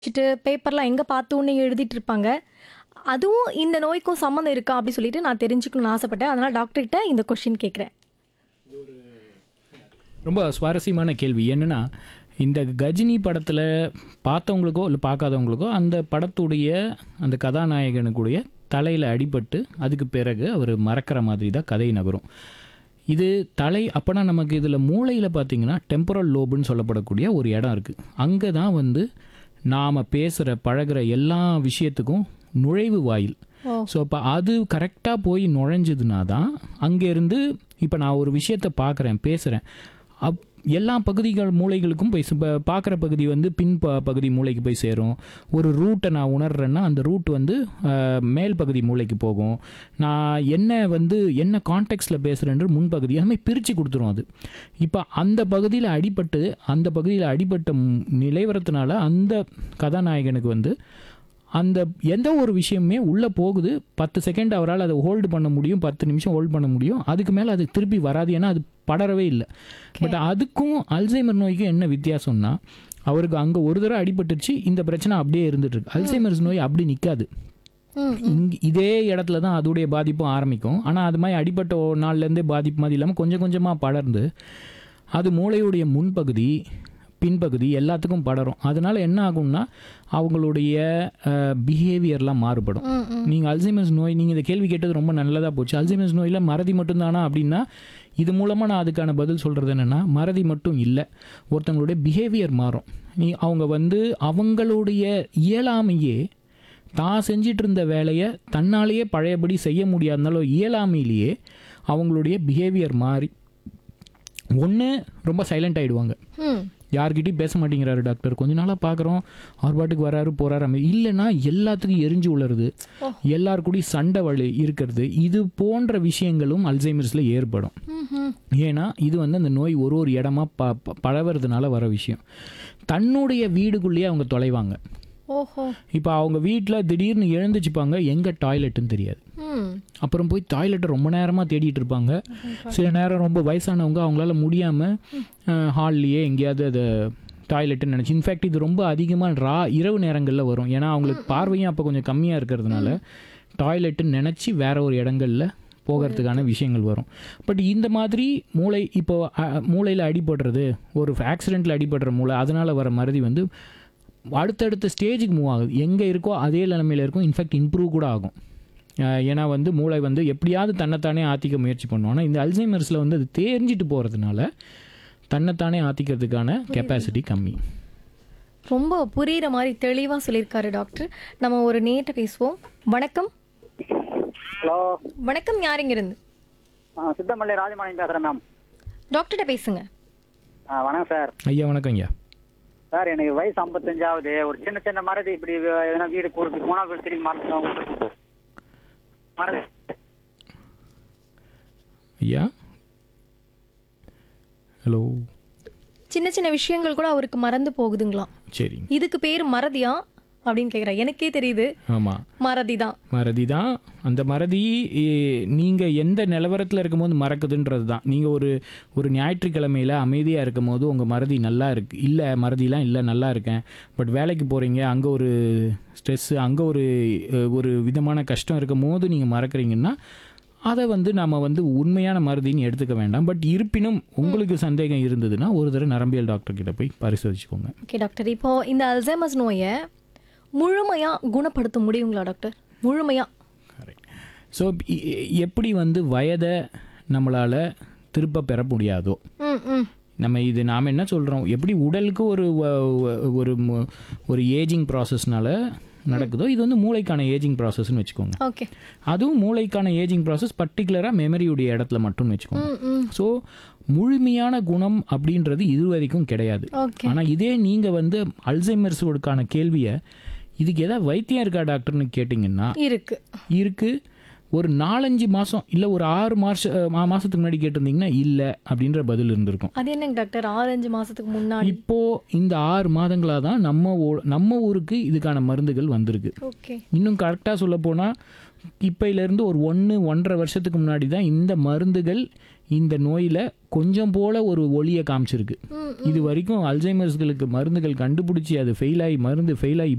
வச்சுட்டு பேப்பர்லாம் எங்கே பார்த்தோன்னு எழுதிட்டு இருப்பாங்க அதுவும் இந்த நோய்க்கும் சம்மந்தம் இருக்கா அப்படி சொல்லிட்டு நான் தெரிஞ்சுக்கணும்னு ஆசைப்பட்டேன் அதனால் டாக்டர்கிட்ட இந்த கொஷின் கேட்குறேன் ரொம்ப சுவாரஸ்யமான கேள்வி என்னன்னா இந்த கஜினி படத்தில் பார்த்தவங்களுக்கோ இல்லை பார்க்காதவங்களுக்கோ அந்த படத்துடைய அந்த கதாநாயகனுக்குடைய தலையில் அடிபட்டு அதுக்கு பிறகு அவர் மறக்கிற மாதிரி தான் கதை நகரும் இது தலை அப்போனா நமக்கு இதில் மூளையில் பார்த்தீங்கன்னா டெம்பரல் லோபுன்னு சொல்லப்படக்கூடிய ஒரு இடம் இருக்குது அங்கே தான் வந்து நாம் பேசுகிற பழகுற எல்லா விஷயத்துக்கும் நுழைவு வாயில் ஓ. ஸோ அப்போ அது கரெக்டாக போய் நுழைஞ்சதுனா தான் அங்கேருந்து இப்போ நான் ஒரு விஷயத்தை பார்க்குறேன் பேசுகிறேன் அப் எல்லா பகுதிகள் மூளைகளுக்கும் போய் இப்போ பார்க்குற பகுதி வந்து பின் ப பகுதி மூளைக்கு போய் சேரும் ஒரு ரூட்டை நான் உணர்றேன்னா அந்த ரூட் வந்து அஹ், மேல் பகுதி மூளைக்கு போகும் நான் என்ன வந்து என்ன கான்டெக்ட்ஸில் பேசுகிறேன்ற முன்பகுதி அந்த மாதிரி பிரித்து கொடுத்துரும் அது இப்போ அந்த பகுதியில் அடிபட்டு அந்த பகுதியில் அடிபட்ட ம்- நிலைவரத்தினால அந்த கதாநாயகனுக்கு வந்து அந்த எந்த ஒரு விஷயமே உள்ளே போகுது பத்து செகண்ட் அவரால் அதை ஹோல்டு பண்ண முடியும் பத்து நிமிஷம் ஹோல்ட் பண்ண முடியும் அதுக்கு மேலே அது திருப்பி வராது ஏன்னா அது படரவே இல்லை பட் அதுக்கும் அல்சைமர் நோய்க்கும் என்ன வித்தியாசம்னா அவருக்கு அங்கே ஒரு தடவை அடிபட்டுருச்சு இந்த பிரச்சனை அப்படியே இருந்துட்டு இருக்கு அல்சைமர்ஸ் நோய் அப்படி நிற்காது ம் இங்க இதே இடத்துல தான் அதோடைய பாதிப்பும் ஆரம்பிக்கும் ஆனால் அது மாதிரி அடிபட்ட ஒரு நாள்லேருந்தே பாதிப்பு மாதிரி இல்லாமல் கொஞ்சம் கொஞ்சமாக படர்ந்து அது மூளையுடைய முன்பகுதி பின்பகுதி எல்லாத்துக்கும் படரும் அதனால என்ன ஆகும்னா அவங்களுடைய பிஹேவியர்லாம் மாறுபடும் ம் ம் நீங்கள் அல்சைமர்ஸ் நோய் நீங்கள் இந்த கேள்வி கேட்டது ரொம்ப நல்லதாக போச்சு அல்சைமர்ஸ் நோயில் மறதி மட்டும்தானா அப்படின்னா இது மூலமாக நான் அதுக்கான பதில் சொல்கிறது என்னென்னா மறதி மட்டும் இல்லை ஒருத்தவங்களுடைய பிஹேவியர் மாறும் நீ அவங்க வந்து அவங்களுடைய இயலாமையே தான் செஞ்சிட்டு இருந்த வேலையை தன்னாலேயே பழையபடி செய்ய முடியாதனால இயலாமையிலேயே அவங்களுடைய பிஹேவியர் மாறி ஒன்று ரொம்ப சைலண்ட் ஆகிடுவாங்க ம் யார்கிட்டயும் பேச மாட்டேங்கிறாரு டாக்டர் கொஞ்ச நாளாக பார்க்குறோம் அவர் பாட்டுக்கு வராரு போறாரு அப்படி இல்லைன்னா எல்லாத்துக்கும் எரிஞ்சு உளருது எல்லார் கூடயும் சண்டை வழி இருக்கிறது இது போன்ற விஷயங்களும் அல்சைமர்ஸில் ஏற்படும் ம் ம் ஏன்னா இது வந்து அந்த நோய் ஒரு ஒரு இடமா ப ப- பரவறதுனால வர விஷயம் தன்னுடைய வீடுக்குள்ளேயே அவங்க தொலைவாங்க ஓஹோ இப்போ அவங்க வீட்டில் திடீர்னு எழுந்துச்சுப்பாங்க எங்கே டாய்லெட்டுன்னு தெரியாது ம் அப்புறம் போய் டாய்லெட்டை ரொம்ப நேரமாக தேடிட்டு இருப்பாங்க சில நேரம் ரொம்ப வயசானவங்க அவங்களால முடியாமல் ஹால்லையே எங்கேயாவது அதை டாய்லெட்டுன்னு நினச்சி இன்ஃபேக்ட் இது ரொம்ப அதிகமாக ரா இரவு நேரங்களில் வரும் ஏன்னா அவங்களுக்கு பார்வையும் அப்போ கொஞ்சம் கம்மியாக இருக்கிறதுனால டாய்லெட்டுன்னு நினச்சி வேற ஒரு இடங்களில் போகிறதுக்கான விஷயங்கள் வரும் பட் இந்த மாதிரி மூளை இப்போ மூளையில் அடிபடுறது ஒரு ஆக்சிடெண்ட்டில் அடிபடுற மூளை அதனால் வர மருதி வந்து அடுத்தடுத்த ஸ்டேஜுக்கு மூவ் ஆகுது எங்கே இருக்கோ அதே நிலமையில இருக்கும் இன்ஃபேக்ட் இம்ப்ரூவ் கூட ஆகும் அஹ் ஏன்னா வந்து மூளை வந்து எப்படியாவது தன்னைத்தானே ஆற்றிக்க முயற்சி பண்ணும் ஆனால் இந்த அல்சைமர்ஸில் வந்து அது தேர்ஞ்சிட்டு போகிறதுனால தன்னைத்தானே ஆற்றிக்கிறதுக்கான கெப்பாசிட்டி கம்மி ரொம்ப புரியுற மாதிரி தெளிவாக சொல்லியிருக்காரு டாக்டர் நம்ம ஒரு நேட்ட பேசுவோம் வணக்கம் ஹலோ வணக்கம் யாருங்க இருந்து ஆ, சித்தமல்லி ராஜமாணி பேசுகிறேன் மேம் டாக்டர்கிட்ட பேசுங்க ஆ, வணக்கம் சார் ஐயா வணக்கம் ஐயா சார் எனக்கு வயசு ஐம்பத்தஞ்சாவது ஒரு சின்ன சின்ன மரதி இப்படி வே- எதனா வீடு கொடுத்து போனால் போய் திரும்பி மறந்து மறதி ஐயா ஹலோ சின்ன சின்ன விஷயங்கள் கூட அவருக்கு மறந்து போகுதுங்களாம் சரிங்க இதுக்கு பேர் மறதியா அப்படின்னு கேட்குறேன் எனக்கே தெரியுது ஆமாம் மறதி தான் மறதி தான் அந்த மறதி நீங்கள் எந்த நிலவரத்தில் இருக்கும்போது மறக்குதுன்றது தான் நீங்கள் ஒரு ஒரு ஞாயிற்றுக்கிழமையில் அமைதியாக இருக்கும் போது உங்கள் மறதி நல்லா இருக்கு இல்லை மறதிலாம் இல்லை நல்லா இருக்கேன் பட் வேலைக்கு போகிறீங்க அங்கே ஒரு ஸ்ட்ரெஸ்ஸு அங்கே ஒரு அஹ், ஒரு விதமான கஷ்டம் இருக்கும் போது நீங்கள் மறக்கிறீங்கன்னா அதை வந்து நம்ம வந்து உண்மையான மருதின்னு எடுத்துக்க வேண்டாம் பட் இருப்பினும் உங்களுக்கு சந்தேகம் இருந்ததுன்னா ஒரு தடவை நரம்பியல் டாக்டர் கிட்ட போய் பரிசோதிச்சுக்கோங்க ஓகே டாக்டர் இப்போ இந்த அல்சைமர்ஸ் நோயை முழுமையா குணப்படுத்த முடியுங்களா டாக்டர் முழுமையா கரெக்ட் ஸோ எப்படி வந்து வயதை நம்மளால் திருப்ப பெற முடியாதோ ம் ம் நம்ம இது நாம் என்ன சொல்கிறோம் எப்படி உடலுக்கு ஒரு வ- வ- ஒரு மு- ஒரு ஏஜிங் ப்ராசஸ்னால நடக்குதோ இது வந்து மூளைக்கான ஏஜிங் ப்ராசஸ்னு வச்சுக்கோங்க ஓகே அதுவும் மூளைக்கான ஏஜிங் ப்ராசஸ் பர்டிகுலராக மெமரியுடைய இடத்துல மட்டும்னு வச்சுக்கோங்க ம் ம் ஸோ முழுமையான குணம் அப்படின்றது இது வரைக்கும் கிடையாது ஓகே ஆனால் இதே நீங்கள் வந்து அல்சைமர்ஸோடுக்கான கேள்வியை இதுக்கு ஏதாவது வைத்தியம் இருக்கா டாக்டர்னு கேட்டிங்கன்னா இருக்கு இருக்கு ஒரு நாலஞ்சு மாதம் இல்லை ஒரு ஆறு மாச மா- மாசத்துக்கு முன்னாடி கேட்டிருந்தீங்கன்னா இல்லை அப்படின்ற பதில் இருந்திருக்கும் அது என்னங்க டாக்டர் ஆறஞ்சு மாசத்துக்கு முன்னாடி இப்போ இந்த ஆறு மாதங்களாக தான் நம்ம ஊ- நம்ம ஊருக்கு இதுக்கான மருந்துகள் வந்திருக்கு ஓகே இன்னும் கரெக்டாக சொல்ல போனால் இப்பையிலேருந்து ஒரு ஒன்று ஒன்றரை வருஷத்துக்கு முன்னாடி தான் இந்த மருந்துகள் இந்த நோயில் கொஞ்சம் போல ஒரு ஒளியை காமிச்சிருக்கு ம் இது வரைக்கும் அல்சைமர்ஸ்களுக்கு மருந்துகள் கண்டுபிடிச்சி அது ஃபெயில் ஆகி மருந்து ஃபெயில் ஆகி